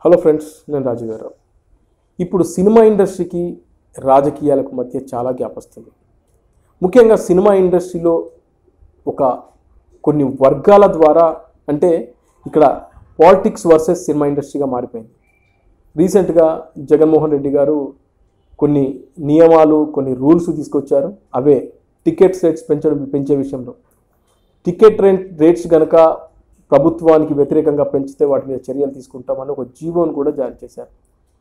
hello friends నేను రాజు గారు ఇప్పుడు సినిమా ఇండస్ట్రీకి రాజకీయాలకు మధ్య చాలా గ్యాప్ వస్తుంది ముఖ్యంగా సినిమా ఇండస్ట్రీలో ఒక కొన్ని వర్గాల ద్వారా అంటే ఇక్కడ పాలిటిక్స్ వర్సెస్ సినిమా ఇండస్ట్రీగా మారిపోయింది రీసెంట్గా జగన్మోహన్ రెడ్డి గారు కొన్ని నియమాలు కొన్ని రూల్స్ తీసుకొచ్చారు అవే టికెట్స్ రేట్స్ పెంచడం పెంచే విషయంలో టికెట్ రేట్ రేట్స్ కనుక ప్రభుత్వానికి వ్యతిరేకంగా పెంచితే వాటి మీద చర్యలు తీసుకుంటామని ఒక జీవోను కూడా జారీ చేశారు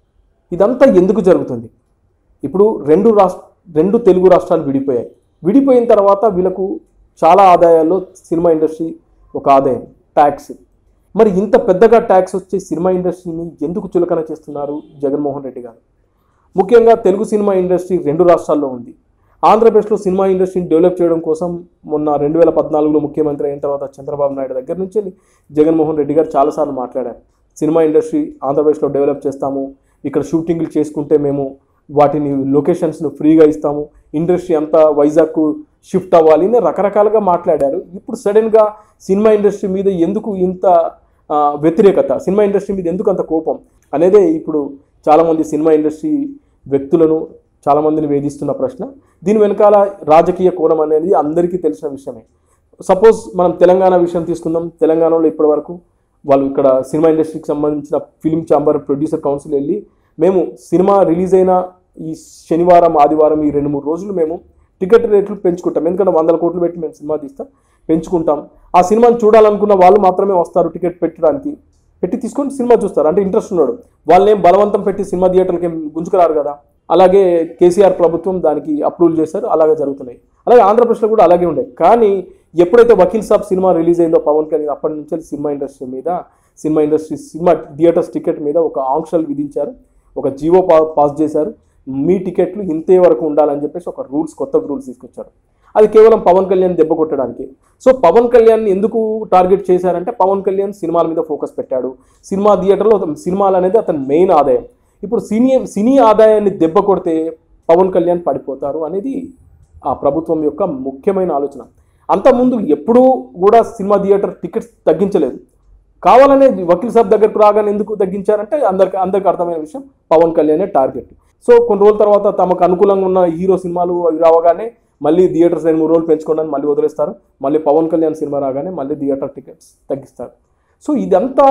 ఇదంతా ఎందుకు జరుగుతుంది ఇప్పుడు రెండు రాష్ట్ర రెండు తెలుగు రాష్ట్రాలు విడిపోయాయి విడిపోయిన తర్వాత వీళ్ళకు చాలా ఆదాయాల్లో సినిమా ఇండస్ట్రీ ఒక ఆదాయం ట్యాక్స్ మరి ఇంత పెద్దగా ట్యాక్స్ వచ్చే సినిమా ఇండస్ట్రీని ఎందుకు చులకన చేస్తున్నారు జగన్మోహన్ రెడ్డి గారు ముఖ్యంగా తెలుగు సినిమా ఇండస్ట్రీ రెండు రాష్ట్రాల్లో ఉంది ఆంధ్రప్రదేశ్లో సినిమా ఇండస్ట్రీని డెవలప్ చేయడం కోసం మొన్న రెండు వేల పద్నాలుగులో ముఖ్యమంత్రి అయిన తర్వాత చంద్రబాబు నాయుడు దగ్గర నుంచి జగన్మోహన్ రెడ్డి గారు చాలాసార్లు మాట్లాడారు సినిమా ఇండస్ట్రీ ఆంధ్రప్రదేశ్లో డెవలప్ చేస్తాము ఇక్కడ షూటింగ్లు చేసుకుంటే మేము వాటిని లొకేషన్స్ను ఫ్రీగా ఇస్తాము ఇండస్ట్రీ అంతా వైజాగ్కు షిఫ్ట్ అవ్వాలి అని రకరకాలుగా మాట్లాడారు ఇప్పుడు సడన్గా సినిమా ఇండస్ట్రీ మీద ఎందుకు ఇంత ఆ, వ్యతిరేకత సినిమా ఇండస్ట్రీ మీద ఎందుకు అంత కోపం అనేదే ఇప్పుడు చాలామంది సినిమా ఇండస్ట్రీ వ్యక్తులను చాలామందిని వేధిస్తున్న ప్రశ్న దీని వెనకాల రాజకీయ కోణం అనేది అందరికీ తెలిసిన విషయమే సపోజ్ మనం తెలంగాణ విషయం తీసుకుందాం తెలంగాణలో ఇప్పటివరకు వాళ్ళు ఇక్కడ సినిమా ఇండస్ట్రీకి సంబంధించిన ఫిలిం ఛాంబర్ ప్రొడ్యూసర్ కౌన్సిల్ వెళ్ళి మేము సినిమా రిలీజ్ అయిన ఈ శనివారం ఆదివారం ఈ రెండు మూడు రోజులు మేము టికెట్ రేట్లు పెంచుకుంటాం ఎందుకంటే వందల కోట్లు పెట్టి మేము సినిమా తీస్తాం పెంచుకుంటాం ఆ సినిమాని చూడాలనుకున్న వాళ్ళు మాత్రమే వస్తారు టికెట్ పెట్టడానికి పెట్టి తీసుకొని సినిమా చూస్తారు అంటే ఇంట్రెస్ట్ ఉన్నాడు వాళ్ళని ఏం బలవంతం పెట్టి సినిమా థియేటర్కి ఏం గుంజుకురారు కదా అలాగే కేసీఆర్ ప్రభుత్వం దానికి అప్రూవల్ చేశారు అలాగే జరుగుతున్నాయి అలాగే ఆంధ్రప్రదేశ్లో కూడా అలాగే ఉండే కానీ ఎప్పుడైతే వకీల్ సాబ్ సినిమా రిలీజ్ అయిందో పవన్ కళ్యాణ్ అప్పటి నుంచి సినిమా ఇండస్ట్రీ మీద cinema industry cinema theatres ticket మీద ఒక ఆంక్షలు విధించారు ఒక జీవో పా పాస్ చేశారు మీ టికెట్లు ఇంతే వరకు ఉండాలని చెప్పేసి ఒక రూల్స్ కొత్త రూల్స్ తీసుకొచ్చారు అది కేవలం పవన్ కళ్యాణ్ దెబ్బ కొట్టడానికి సో పవన్ కళ్యాణ్ ఎందుకు టార్గెట్ చేశారంటే పవన్ కళ్యాణ్ సినిమాల మీద ఫోకస్ పెట్టాడు సినిమా థియేటర్లో సినిమాలు అనేది అతని మెయిన్ ఆదాయం ఇప్పుడు సినీ సినీ ఆదాయాన్ని దెబ్బ కొడితే పవన్ కళ్యాణ్ పడిపోతారు అనేది ఆ ప్రభుత్వం యొక్క ముఖ్యమైన ఆలోచన అంతకుముందు ఎప్పుడూ కూడా సినిమా థియేటర్ టికెట్స్ తగ్గించలేదు కావాలనే వకీల్ సాబ్ దగ్గరకు రాగానే ఎందుకు తగ్గించారంటే అందరికి అందరికి అర్థమైన విషయం పవన్ కళ్యాణే టార్గెట్ సో కొన్ని రోజుల తర్వాత తమకు అనుకూలంగా ఉన్న హీరో సినిమాలు అవి రావగానే మళ్ళీ థియేటర్స్ రెండు మూడు రోజులు పెంచుకోవడానికి మళ్ళీ వదిలేస్తారు మళ్ళీ పవన్ కళ్యాణ్ సినిమా రాగానే మళ్ళీ థియేటర్ టికెట్స్ తగ్గిస్తారు సో ఇదంతా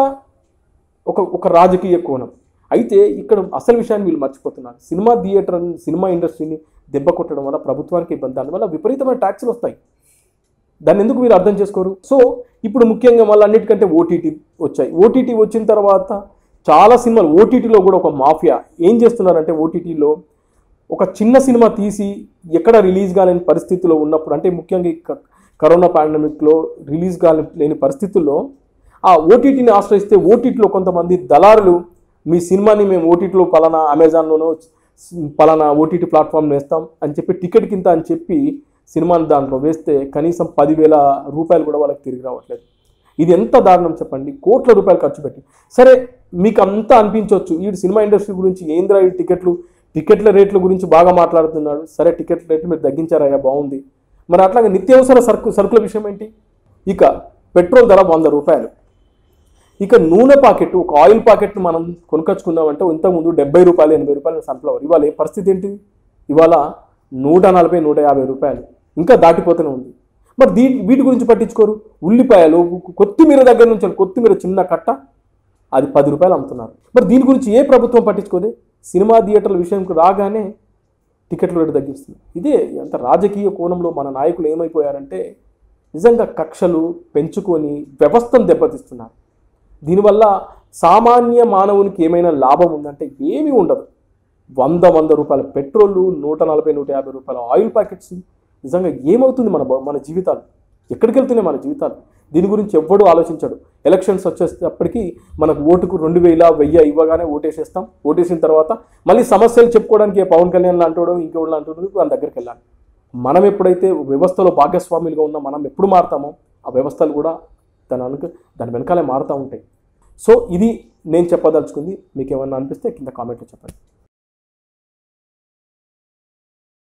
ఒక ఒక రాజకీయ కోణం అయితే ఇక్కడ అసలు విషయాన్ని వీళ్ళు మర్చిపోతున్నారు సినిమా థియేటర్ సినిమా ఇండస్ట్రీని దెబ్బ కొట్టడం వల్ల ప్రభుత్వానికి ఇబ్బంది దానివల్ల విపరీతమైన ట్యాక్సులు వస్తాయి దాన్ని ఎందుకు మీరు అర్థం చేసుకోరు సో ఇప్పుడు ముఖ్యంగా మళ్ళీ అన్నిటికంటే ఓటీటీ వచ్చాయి ఓటీటీ వచ్చిన తర్వాత చాలా సినిమాలు ఓటీటీలో కూడా ఒక మాఫియా ఏం చేస్తున్నారంటే ఓటీటీలో ఒక చిన్న సినిమా తీసి ఎక్కడ రిలీజ్ కాలేని పరిస్థితిలో ఉన్నప్పుడు అంటే ముఖ్యంగా ఈ క- కరోనా పాండమిక్లో రిలీజ్ కాలే లేని పరిస్థితుల్లో ఆ ఓటీటీని ఆశ్రయిస్తే ఓటీటీలో కొంతమంది దళారులు మీ సినిమాని మేము ఓటీటీలో పలానా అమెజాన్లోనో పలానా ఓటీటీ ప్లాట్ఫామ్ వేస్తాం అని చెప్పి టికెట్ కింద అని చెప్పి సినిమాని దాంట్లో వేస్తే కనీసం పదివేల రూపాయలు కూడా వాళ్ళకి తిరిగి రావట్లేదు ఇది ఎంత దారుణం చెప్పండి కోట్ల రూపాయలు ఖర్చు పెట్టి సరే మీకు అంతా అనిపించవచ్చు ఈ సినిమా ఇండస్ట్రీ గురించి ఏంద్రా ఈ టికెట్లు టికెట్ల రేట్ల గురించి బాగా మాట్లాడుతున్నాడు సరే టికెట్ల రేట్లు మీరు తగ్గించారయ్యా బాగుంది మరి అట్లాగే నిత్యావసర సరుకు సరుకుల విషయం ఏంటి ఇక పెట్రోల్ ధర వంద రూపాయలు ఇక నూనె ప్యాకెట్ ఒక ఆయిల్ ప్యాకెట్ మనం కొనుకొచ్చుకుందామంటే ఇంతకుముందు డెబ్బై రూపాయలు ఎనభై రూపాయలు సన్ఫ్లవర్ ఇవాళ ఏ పరిస్థితి ఏంటి ఇవాళ నూట నలభై నూట యాభై రూపాయలు ఇంకా దాటిపోతూనే ఉంది మరి దీ వీటి గురించి పట్టించుకోరు ఉల్లిపాయలు కొత్తిమీర దగ్గర నుంచి కొత్తిమీర చిన్న కట్ట అది పది రూపాయలు అమ్ముతున్నారు మరి దీని గురించి ఏ ప్రభుత్వం పట్టించుకోదే సినిమా థియేటర్ల విషయంకి రాగానే టికెట్ల రేటు తగ్గిస్తుంది ఇదే అంత రాజకీయ కోణంలో మన నాయకులు ఏమైపోయారంటే నిజంగా కక్షలు పెంచుకొని వ్యవస్థను దెబ్బతీస్తున్నారు దీనివల్ల సామాన్య మానవునికి ఏమైనా లాభం ఉందంటే ఏమీ ఉండదు వంద వంద రూపాయల పెట్రోల్ నూట నలభై నూట యాభై రూపాయల ఆయిల్ ప్యాకెట్స్ నిజంగా ఏమవుతుంది మన బ- మన జీవితాలు ఎక్కడికి వెళ్తున్నాయి మన జీవితాలు దీని గురించి ఎవ్వడూ ఆలోచించడు ఎలక్షన్స్ వచ్చేటప్పటికి మనకు ఓటుకు రెండు వేల వెయ్యి ఇవ్వగానే ఓటేసేస్తాం ఓటేసిన తర్వాత మళ్ళీ సమస్యలు చెప్పుకోవడానికి ఏ పవన్ కళ్యాణ్ లాంటోడో ఇంకోళ్ళు లాంటోడు వాళ్ళ దగ్గరికి వెళ్ళాలి మనం ఎప్పుడైతే వ్యవస్థలో భాగస్వాములుగా ఉన్నా మనం ఎప్పుడు మారుతామో ఆ వ్యవస్థలు కూడా దాని అనుక దాని వెనకాలే మారుతూ ఉంటాయి సో ఇది నేను చెప్పదలుచుకుంది మీకు ఏమన్నా అనిపిస్తే కింద కామెంట్లో చెప్పండి